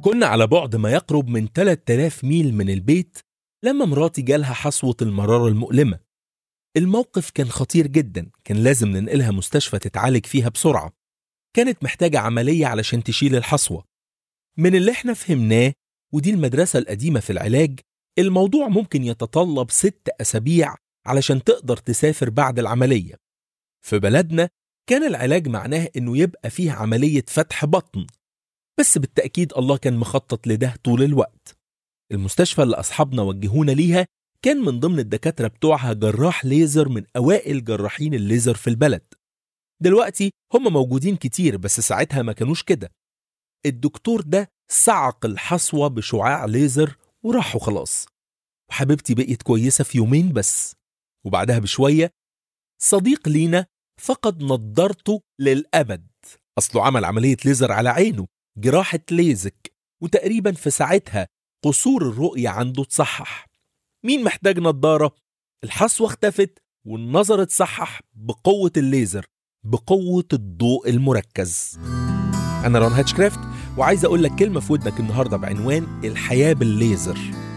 كنا على بعد ما يقرب من 3000 ميل من البيت لما مراتي جالها حصوة المرارة المؤلمة الموقف كان خطير جدا كان لازم ننقلها مستشفى تتعالج فيها بسرعة كانت محتاجة عملية علشان تشيل الحصوة من اللي احنا فهمناه ودي المدرسة القديمة في العلاج الموضوع ممكن يتطلب ست أسابيع علشان تقدر تسافر بعد العملية في بلدنا كان العلاج معناه انه يبقى فيه عملية فتح بطن بس بالتأكيد الله كان مخطط لده طول الوقت المستشفى اللي أصحابنا وجهونا ليها كان من ضمن الدكاترة بتوعها جراح ليزر من أوائل جراحين الليزر في البلد دلوقتي هم موجودين كتير بس ساعتها ما كانوش كده الدكتور ده صعق الحصوة بشعاع ليزر وراحوا خلاص وحبيبتي بقيت كويسة في يومين بس وبعدها بشوية صديق لينا فقد نضارته للأبد أصله عمل عملية ليزر على عينه جراحة ليزك وتقريبا في ساعتها قصور الرؤية عنده اتصحح مين محتاج نضارة؟ الحصوة اختفت والنظر اتصحح بقوة الليزر بقوة الضوء المركز أنا رون هاتشكرافت وعايز أقول لك كلمة في ودنك النهاردة بعنوان الحياة بالليزر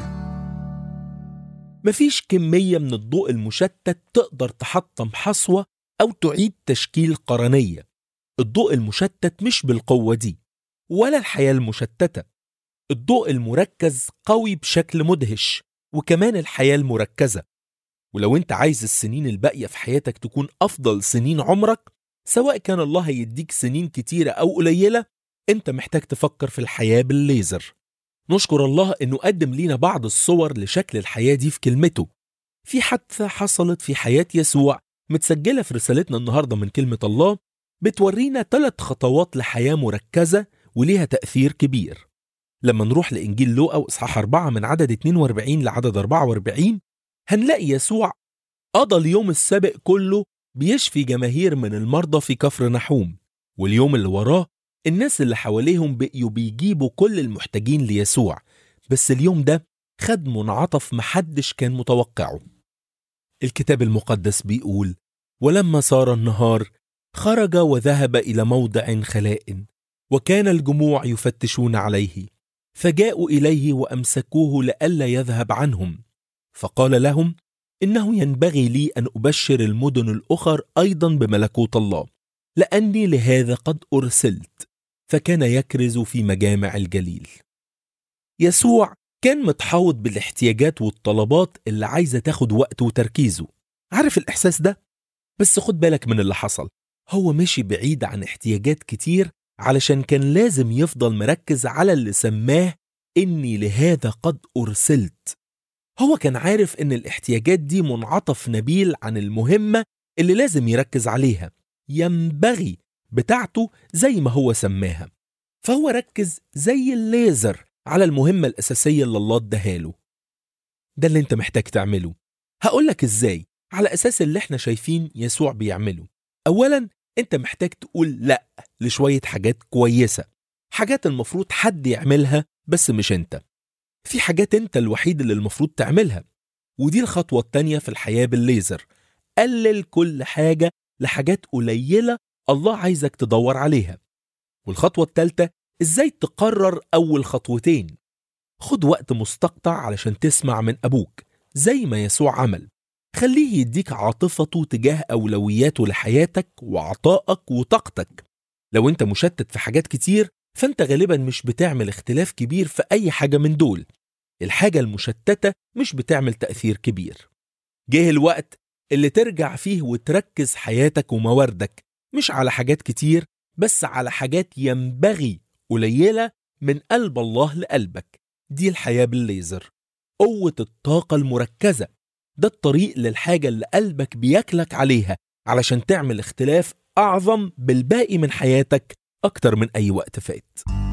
مفيش كمية من الضوء المشتت تقدر تحطم حصوة أو تعيد تشكيل قرنية الضوء المشتت مش بالقوة دي ولا الحياة المشتتة الضوء المركز قوي بشكل مدهش وكمان الحياة المركزة ولو انت عايز السنين الباقية في حياتك تكون أفضل سنين عمرك سواء كان الله هيديك سنين كتيرة أو قليلة انت محتاج تفكر في الحياة بالليزر نشكر الله انه قدم لينا بعض الصور لشكل الحياة دي في كلمته في حادثة حصلت في حياة يسوع متسجلة في رسالتنا النهاردة من كلمة الله بتورينا ثلاث خطوات لحياة مركزة وليها تأثير كبير لما نروح لإنجيل لوقا وإصحاح 4 من عدد 42 لعدد 44 هنلاقي يسوع قضى اليوم السابق كله بيشفي جماهير من المرضى في كفر نحوم واليوم اللي وراه الناس اللي حواليهم بقيوا بيجيبوا كل المحتاجين ليسوع بس اليوم ده خد منعطف محدش كان متوقعه الكتاب المقدس بيقول ولما صار النهار خرج وذهب إلى موضع خلاء وكان الجموع يفتشون عليه فجاءوا إليه وأمسكوه لئلا يذهب عنهم فقال لهم إنه ينبغي لي أن أبشر المدن الأخر أيضا بملكوت الله لأني لهذا قد أرسلت فكان يكرز في مجامع الجليل يسوع كان متحوط بالاحتياجات والطلبات اللي عايزة تاخد وقت وتركيزه عارف الإحساس ده؟ بس خد بالك من اللي حصل هو مشي بعيد عن احتياجات كتير علشان كان لازم يفضل مركز على اللي سماه إني لهذا قد أرسلت هو كان عارف إن الاحتياجات دي منعطف نبيل عن المهمة اللي لازم يركز عليها ينبغي بتاعته زي ما هو سماها فهو ركز زي الليزر على المهمة الأساسية اللي الله اداها ده اللي انت محتاج تعمله هقولك ازاي على أساس اللي احنا شايفين يسوع بيعمله أولا انت محتاج تقول لأ لشوية حاجات كويسة حاجات المفروض حد يعملها بس مش انت في حاجات انت الوحيد اللي المفروض تعملها ودي الخطوة التانية في الحياة بالليزر قلل كل حاجة لحاجات قليلة الله عايزك تدور عليها والخطوة التالتة ازاي تقرر أول خطوتين خد وقت مستقطع علشان تسمع من أبوك زي ما يسوع عمل خليه يديك عاطفته تجاه أولوياته لحياتك وعطائك وطاقتك لو انت مشتت في حاجات كتير فانت غالبا مش بتعمل اختلاف كبير في أي حاجة من دول الحاجة المشتتة مش بتعمل تأثير كبير جه الوقت اللي ترجع فيه وتركز حياتك ومواردك مش على حاجات كتير بس على حاجات ينبغي قليلة من قلب الله لقلبك دي الحياة بالليزر قوة الطاقة المركزة ده الطريق للحاجة اللي قلبك بياكلك عليها علشان تعمل اختلاف أعظم بالباقي من حياتك أكتر من أي وقت فات